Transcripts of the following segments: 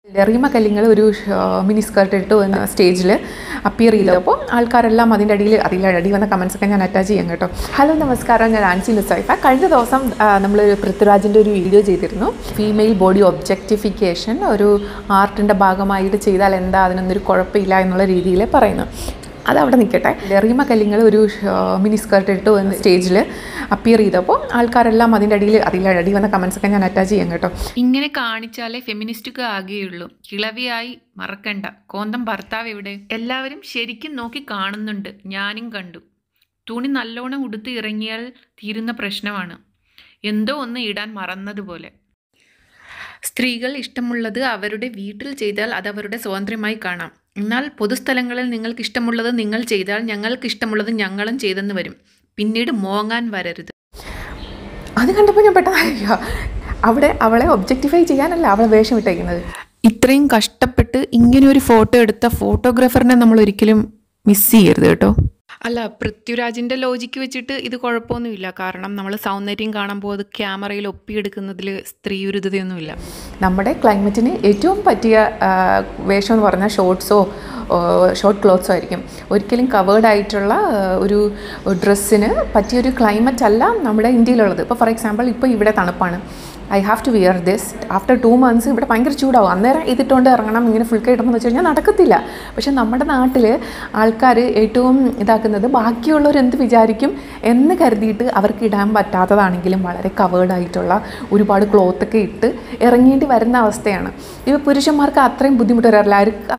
റീമ കല്ലിങ്ങൾ ഒരു mini skirt ഇട്ട് വന്ന് സ്റ്റേജിൽ അപ്പിയർ ചെയ്തപ്പോൾ ആൾക്കാരെല്ലാം അതിൻ്റെ അടിയിൽ അതിൽ അടി വന്ന കമൻസ് ഒക്കെ ഞാൻ അറ്റാച്ച് ചെയ്യാം കേട്ടോ ഹലോ നമസ്കാരം ഞാൻ ആൻസി ലുസൈഫ കഴിഞ്ഞ ദിവസം നമ്മൾ പൃഥ്വിരാജിൻ്റെ ഒരു വീഡിയോ ചെയ്തിരുന്നു ഫീമെയിൽ ബോഡി ഒബ്ജക്റ്റിഫിക്കേഷൻ ഒരു ആർട്ടിൻ്റെ ഭാഗമായിട്ട് ചെയ്താൽ എന്താ അതിനൊന്നൊരു കുഴപ്പമില്ല എന്നുള്ള രീതിയിൽ പറയുന്നു അത് അവിടെ നിൽക്കട്ടെ റീമ കല്ലിങ്ങൾ ഒരു മിനി സ്കർട്ട് ഇട്ട് വന്ന് സ്റ്റേജിൽ അപ്പിയർ ചെയ്തപ്പോൾ ആൾക്കാരെല്ലാം അതിൻ്റെ അടിയിൽ അതിൽ അടി വന്ന കമൻസ് ഒക്കെ ഞാൻ അറ്റാച്ച് ചെയ്യാം കേട്ടോ ഇങ്ങനെ കാണിച്ചാലേ ഫെമിനിസ്റ്റുക ആകുകയുള്ളൂ കിളവിയായി മറക്കണ്ട കോന്തം ഭർത്താവ് എവിടെ എല്ലാവരും ശരിക്കും നോക്കി കാണുന്നുണ്ട് ഞാനും കണ്ടു തുണി നല്ലോണം ഉടുത്ത് ഇറങ്ങിയാൽ തീരുന്ന പ്രശ്നമാണ് എന്തോ ഒന്ന് ഇടാൻ മറന്നതുപോലെ സ്ത്രീകൾ ഇഷ്ടമുള്ളത് അവരുടെ വീട്ടിൽ ചെയ്താൽ അത് അവരുടെ സ്വാതന്ത്ര്യമായി കാണാം എന്നാൽ പൊതുസ്ഥലങ്ങളിൽ നിങ്ങൾക്ക് ഇഷ്ടമുള്ളത് നിങ്ങൾ ചെയ്താൽ ഞങ്ങൾക്ക് ഇഷ്ടമുള്ളത് ഞങ്ങളും ചെയ്തെന്ന് വരും പിന്നീട് മോങ്ങാൻ വരരുത് അത് കണ്ടപ്പോൾ ഞാൻ പെട്ടെന്ന് അവിടെ അവളെ ഒബ്ജക്റ്റിഫൈ ചെയ്യാനല്ല അവളെ വേഷം ഇട്ടേക്കുന്നത് ഇത്രയും കഷ്ടപ്പെട്ട് ഇങ്ങനെ ഒരു ഫോട്ടോ എടുത്ത ഫോട്ടോഗ്രാഫറിനെ നമ്മൾ ഒരിക്കലും മിസ് ചെയ്യരുത് കേട്ടോ അല്ല പൃഥ്വിരാജിന്റെ ലോജിക്ക് വെച്ചിട്ട് ഇത് കുഴപ്പമൊന്നുമില്ല കാരണം നമ്മൾ സൗന്ദര്യം കാണുമ്പോൾ അത് ക്യാമറയിൽ ഒപ്പിയെടുക്കുന്നതിൽ സ്ത്രീവിരുദ്ധതയൊന്നുമില്ല നമ്മുടെ ക്ലൈമറ്റിന് ഏറ്റവും പറ്റിയ ആ, വേഷം എന്ന് പറഞ്ഞാൽ ഷോർട്ട്സോ ഷോർട്ട് ക്ലോത്ത്സോ ആയിരിക്കും ഒരിക്കലും കവേർഡ് ആയിട്ടുള്ള ആ, ഒരു ഡ്രസ്സിന് പറ്റിയൊരു ക്ലൈമറ്റ് അല്ല നമ്മുടെ ഇന്ത്യയിലുള്ളത് ഇപ്പോൾ ഫോർ എക്സാമ്പിൾ ഇപ്പോൾ ഇവിടെ തണുപ്പാണ് I have to wear this after two months ഇവിടെ ഭയങ്കര ചൂടാവും അന്നേരം ഇതിട്ടുകൊണ്ട് ഇറങ്ങണം ഇങ്ങനെ ഫുൾ കൈ ഇടണമെന്ന് വെച്ച് കഴിഞ്ഞാൽ നടക്കത്തില്ല പക്ഷെ നമ്മുടെ നാട്ടിൽ ആൾക്കാർ ഏറ്റവും ഇതാക്കുന്നത് ബാക്കിയുള്ളവർ എന്ത് വിചാരിക്കും എന്ന് കരുതിയിട്ട് അവർക്ക് ഇടാൻ പറ്റാത്തതാണെങ്കിലും വളരെ കവേർഡ് ആയിട്ടുള്ള ഒരുപാട് ക്ലോത്തൊക്കെ ഇട്ട് ഇറങ്ങേണ്ടി വരുന്ന അവസ്ഥയാണ് ഇപ്പോൾ പുരുഷന്മാർക്ക് അത്രയും ബുദ്ധിമുട്ട് വരാറില്ല അവർക്ക്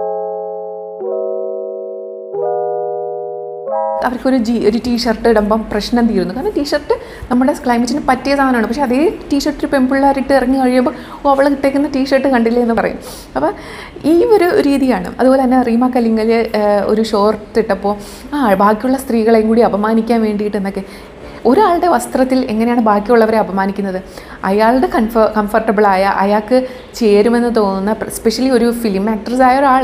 അവർക്കൊരു ജി ഒരു ടീ ഷർട്ട് ഇടുമ്പം പ്രശ്നം തീരുന്നു കാരണം ടീ ഷർട്ട് നമ്മുടെ ക്ലൈമറ്റിന് പറ്റിയ സാധനമാണ് പക്ഷേ അതേ ടീ ഷർട്ട് പെൺപിള്ളേരിട്ട് ഇറങ്ങി കഴിയുമ്പോൾ ഓ അവൾ ഇട്ടേക്കുന്ന ടീ ഷർട്ട് കണ്ടില്ലേ എന്ന് പറയും അപ്പോൾ ഈ ഒരു രീതിയാണ് അതുപോലെ തന്നെ റീമ കലിങ്കൽ ഒരു ഷോർട്ട് ഇട്ടപ്പോൾ ആ ബാക്കിയുള്ള സ്ത്രീകളെയും കൂടി അപമാനിക്കാൻ വേണ്ടിയിട്ട് എന്നൊക്കെ ഒരാളുടെ വസ്ത്രത്തിൽ എങ്ങനെയാണ് ബാക്കിയുള്ളവരെ അപമാനിക്കുന്നത് അയാളുടെ കംഫ കംഫർട്ടബിളായ അയാൾക്ക് ചേരുമെന്ന് തോന്നുന്ന സ്പെഷ്യലി ഒരു ഫിലിം ആക്ട്രസ് ആയ ഒരാൾ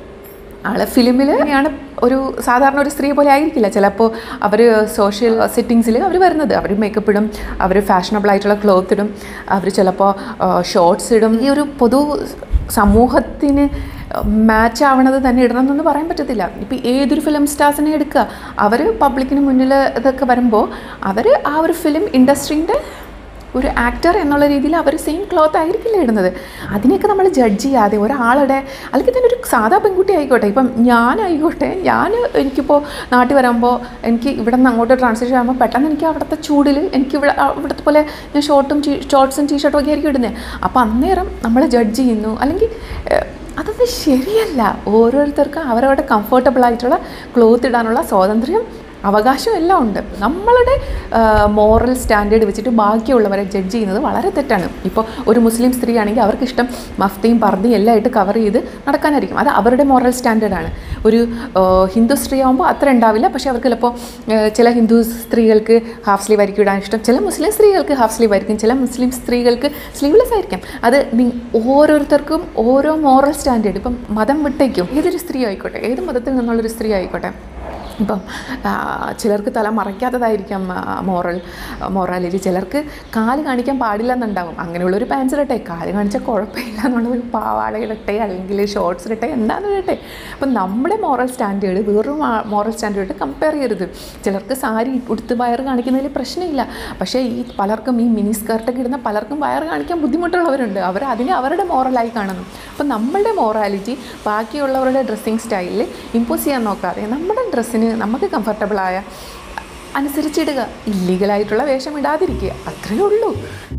ആള് ഫിലിമിൽ ആണ് ഒരു സാധാരണ ഒരു സ്ത്രീ പോലെ ആയിരിക്കില്ല ചിലപ്പോൾ അവർ സോഷ്യൽ സെറ്റിങ്സിൽ അവർ വരുന്നത് അവർ മേക്കപ്പ് ഇടും അവർ ഫാഷനബിൾ ആയിട്ടുള്ള ക്ലോത്ത് ഇടും അവർ ചിലപ്പോൾ ഷോർട്സ് ഇടും ഈ ഒരു പൊതു സമൂഹത്തിന് മാച്ച് ആവണത് തന്നെ ഇടണം എന്നൊന്നും പറയാൻ പറ്റത്തില്ല ഇപ്പം ഏതൊരു ഫിലിം സ്റ്റാർസിനെ എടുക്കുക അവർ പബ്ലിക്കിന് മുന്നിൽ ഇതൊക്കെ വരുമ്പോൾ അവർ ആ ഒരു ഫിലിം ഇൻഡസ്ട്രീൻ്റെ ഒരു ആക്ടർ എന്നുള്ള രീതിയിൽ അവർ സെയിം ക്ലോത്ത് ആയിരിക്കില്ല ഇടുന്നത് അതിനെയൊക്കെ നമ്മൾ ജഡ്ജ് ചെയ്യാതെ ഒരാളുടെ അല്ലെങ്കിൽ തന്നെ ഒരു സാധാ പെൺകുട്ടി ആയിക്കോട്ടെ ഇപ്പം ഞാനായിക്കോട്ടെ ഞാൻ എനിക്കിപ്പോൾ നാട്ടിൽ വരുമ്പോൾ എനിക്ക് ഇവിടെ നിന്ന് അങ്ങോട്ട് ട്രാൻസ്ലേഷൻ ആകുമ്പോൾ പെട്ടെന്ന് എനിക്ക് അവിടുത്തെ ചൂടിൽ എനിക്ക് ഇവിടെ ഇവിടുത്തെ പോലെ ഞാൻ ഷോർട്ടും ടീ ഷോർട്ട്സും ടീഷർട്ടും ഒക്കെ ആയിരിക്കും ഇടുന്നത് അപ്പോൾ അന്നേരം നമ്മൾ ജഡ്ജ് ചെയ്യുന്നു അല്ലെങ്കിൽ ഏഹ്, അതൊന്നും ശരിയല്ല ഓരോരുത്തർക്കും അവരവരുടെ കംഫർട്ടബിൾ ആയിട്ടുള്ള ക്ലോത്ത് ഇടാനുള്ള സ്വാതന്ത്ര്യം അവകാശം എല്ലാം ഉണ്ട് നമ്മളുടെ മോറൽ സ്റ്റാൻഡേർഡ് വെച്ചിട്ട് ബാക്കിയുള്ളവരെ ജഡ്ജ് ചെയ്യുന്നത് വളരെ തെറ്റാണ് ഇപ്പോൾ ഒരു മുസ്ലിം സ്ത്രീ ആണെങ്കിൽ അവർക്ക് ഇഷ്ടം മഫ്തയും പർദ്ദയും എല്ലാം ആയിട്ട് കവർ ചെയ്ത് നടക്കാനായിരിക്കും അത് അവരുടെ മോറൽ സ്റ്റാൻഡേർഡാണ് ഒരു ആ, ഹിന്ദു സ്ത്രീ ആകുമ്പോൾ അത്ര ഉണ്ടാവില്ല പക്ഷേ അവർക്ക് ചിലപ്പോൾ ആ, ചില ഹിന്ദു സ്ത്രീകൾക്ക് ഹാഫ് സ്ലീവ് ആയിരിക്കും ഇടാൻ ഇഷ്ടം ചില മുസ്ലിം സ്ത്രീകൾക്ക് ഹാഫ് സ്ലീവ് ആയിരിക്കും ചില മുസ്ലിം സ്ത്രീകൾക്ക് സ്ലീവ്ലെസ് ആയിരിക്കും അത് നി ഓരോരുത്തർക്കും ഓരോ മോറൽ സ്റ്റാൻഡേർഡ് ഇപ്പം മതം വിട്ടേക്കും ഏതൊരു സ്ത്രീ ആയിക്കോട്ടെ ഏത് മതത്തിൽ നിന്നുള്ളൊരു സ്ത്രീ ആയിക്കോട്ടെ ഇപ്പം ആ, ചിലർക്ക് തല മറയ്ക്കാത്തതായിരിക്കാം മോറൽ മൊറാലിറ്റി ചിലർക്ക് കാല് കാണിക്കാൻ പാടില്ലെന്നുണ്ടാവും അങ്ങനെയുള്ളൊരു പാൻസ് ഇടട്ടെ കാല് കാണിച്ചാൽ കുഴപ്പമില്ല എന്നുള്ള ഒരു പാവാട ഇടട്ടെ അല്ലെങ്കിൽ ഷോർട്സ് ഇടട്ടെ എന്താണെന്ന് ഇടട്ടെ അപ്പം നമ്മുടെ മോറൽ സ്റ്റാൻഡേർഡ് വേറൊരു മോറൽ സ്റ്റാൻഡേർഡ് കമ്പയർ ചെയ്യരുത് ചിലർക്ക് സാരി ഉടുത്ത് വയറ് കാണിക്കുന്നതിൽ പ്രശ്നമില്ല പക്ഷേ ഈ പലർക്കും ഈ മിനി സ്കർട്ടൊക്കെ ഇടുന്ന പലർക്കും വയറ് കാണിക്കാൻ ബുദ്ധിമുട്ടുള്ളവരുണ്ട് അവർ അതിനെ അവരുടെ മോറലായി കാണുന്നു അപ്പം നമ്മളുടെ മോറാലിറ്റി ബാക്കിയുള്ളവരുടെ ഡ്രസ്സിങ് സ്റ്റൈലിൽ ഇമ്പോസ് ചെയ്യാൻ നോക്കാതെ നമ്മുടെ ഡ്രസ്സിന് നമുക്ക് കംഫർട്ടബിളായ അനുസരിച്ചിടുക ഇല്ലീഗലായിട്ടുള്ള വേഷം ഇടാതിരിക്കുക അത്രയേ ഉള്ളൂ